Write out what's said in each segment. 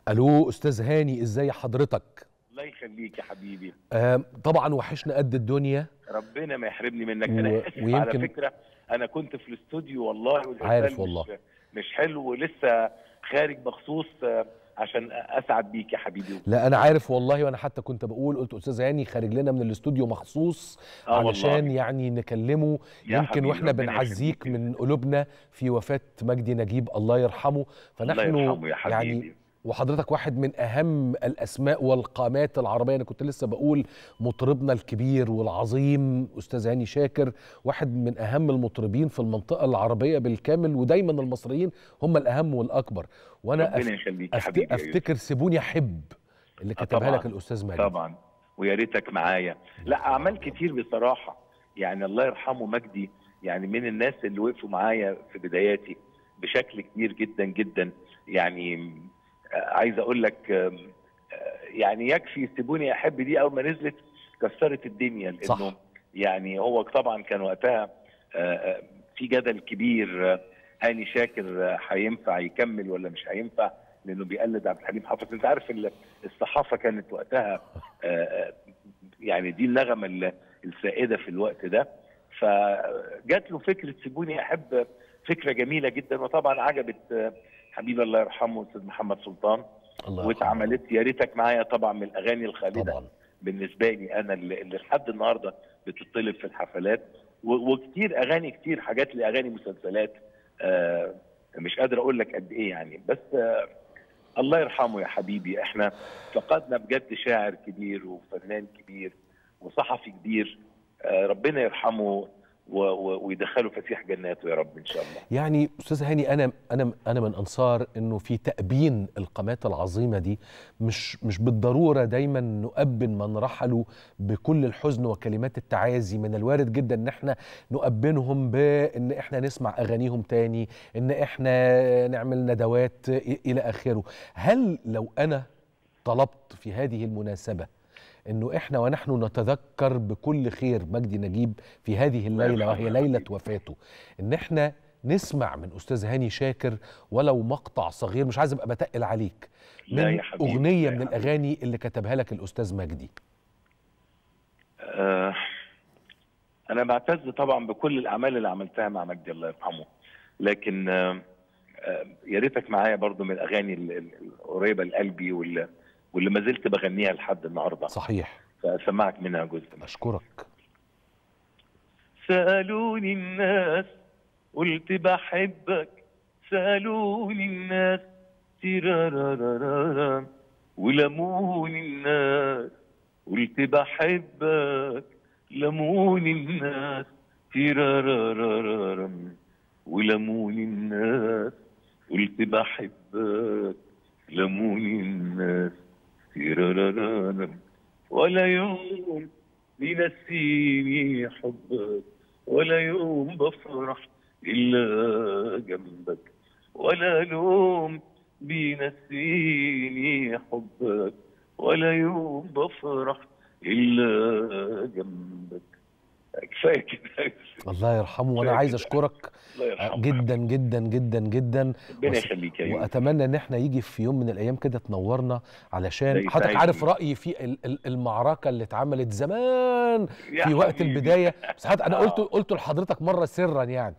الو استاذ هاني ازاي حضرتك الله يخليك يا حبيبي آه طبعا وحشنا قد الدنيا ربنا ما يحرمني منك و- انا اسف ويمكن- على فكره انا كنت في الاستوديو والله والإرسال عارف مش- والله. مش حلو ولسه خارج مخصوص آه، عشان اسعد بيك يا حبيبي لا انا عارف والله وانا حتى كنت بقول قلت استاذ هاني خارج لنا من الاستوديو مخصوص آه علشان والله. يعني نكلمه يا يمكن حبيبي، واحنا ربنا بنعزيك يخليك. من قلوبنا في وفاة مجدي نجيب الله يرحمه فنحن الله يرحمه يا يعني حبيبي وحضرتك واحد من اهم الاسماء والقامات العربيه انا كنت لسه بقول مطربنا الكبير والعظيم استاذ هاني شاكر واحد من اهم المطربين في المنطقه العربيه بالكامل ودايما المصريين هم الاهم والاكبر وانا ربنا أف... يخليك يا أفت... حبيبي يا يوسف. افتكر سيبوني احب اللي آه كتبها طبعاً. لك الاستاذ ماجد طبعا ويا ريتك معايا لا اعمال كتير بصراحه يعني الله يرحمه مجدي يعني من الناس اللي وقفوا معايا في بداياتي بشكل كبير جدا جدا يعني آه، عايز اقول لك آم، آه، يعني يكفي سيبوني احب دي اول ما نزلت كسرت الدنيا لانه صح. يعني هو طبعا كان وقتها آه، آه، في جدل كبير آه، هاني شاكر آه، هينفع يكمل ولا مش هينفع لانه بيقلد عبد الحليم حافظ انت عارف ال- الصحافه كانت وقتها آه، آه، يعني دي النغمه ال- السائده في الوقت ده فجات له فكره سيبوني احب فكره جميله جدا وطبعا عجبت آه، حبيب الله يرحمه استاذ محمد سلطان الله يرحمه. واتعملت يا ريتك معايا طبعا من الاغاني الخالده طبعا بالنسبه لي انا اللي اللي لحد النهارده بتطلب في الحفلات و- وكتير اغاني كتير حاجات لاغاني مسلسلات آه مش قادر اقول لك قد ايه يعني بس آه الله يرحمه يا حبيبي احنا فقدنا بجد شاعر كبير وفنان كبير وصحفي كبير آه ربنا يرحمه و- و- ويدخله فسيح جناته يا رب ان شاء الله يعني استاذ هاني انا انا انا من انصار انه في تأبين القامات العظيمه دي مش مش بالضروره دايما نؤبن من رحلوا بكل الحزن وكلمات التعازي من الوارد جدا ان احنا نؤبنهم بان احنا نسمع اغانيهم تاني ان احنا نعمل ندوات إ- الى اخره هل لو انا طلبت في هذه المناسبه انه احنا ونحن نتذكر بكل خير مجدي نجيب في هذه الليله يرحمه وهي يا ليله حبيبي. وفاته ان احنا نسمع من استاذ هاني شاكر ولو مقطع صغير مش عايز ابقى بتقل عليك لا من يا حبيبي، اغنيه لا من يا حبيبي. الاغاني اللي كتبها لك الاستاذ مجدي آه، انا بعتز طبعا بكل الاعمال اللي عملتها مع مجدي الله يرحمه لكن آه، آه، يا ريتك معايا برضو من الاغاني ال- ال- القريبه لقلبي واللي, واللي ما زلت بغنيها لحد النهارده صحيح فاسمعك منها جزء مثلا. اشكرك سالوني الناس قلت بحبك سالوني الناس تيرارارارا ولموني الناس قلت بحبك لموني الناس تيرارارارا ولموني الناس قلت بحبك لموني الناس تيرارارارا ولا يوم بينسيني حبك ولا يوم بفرح إلا جنبك ولا يوم بينسيني حبك ولا يوم بفرح إلا جنبك كفاية كده الله يرحمه وانا كفاية عايز كده. اشكرك الله يرحمه جدا جدا جدا جدا ربنا وس- يخليك يا يوسف واتمنى ان احنا يجي في يوم من الايام كده تنورنا علشان ده حضرتك يسعدني. عارف رايي في ال- ال- المعركه اللي اتعملت زمان يا في وقت حبيبي. البدايه بس حضرتك انا آه. قلت قلت لحضرتك مره سرا يعني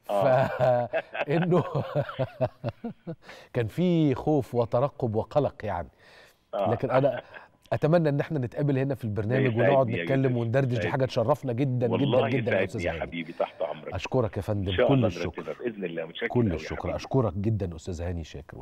فانه كان في خوف وترقب وقلق يعني آه. لكن انا اتمنى ان احنا نتقابل هنا في البرنامج يسعدني ونقعد يا نتكلم يوسف، وندردش دي يسعدني. حاجه تشرفنا جدا جدا والله جدا يا يسعدني استاذ يا هاني حبيبي تحت أمرك اشكرك يا فندم إن شاء كل الله الشكر نرتبها بإذن الله متشكر كل أوي يا الشكر حبيبي. اشكرك جدا استاذ هاني شاكر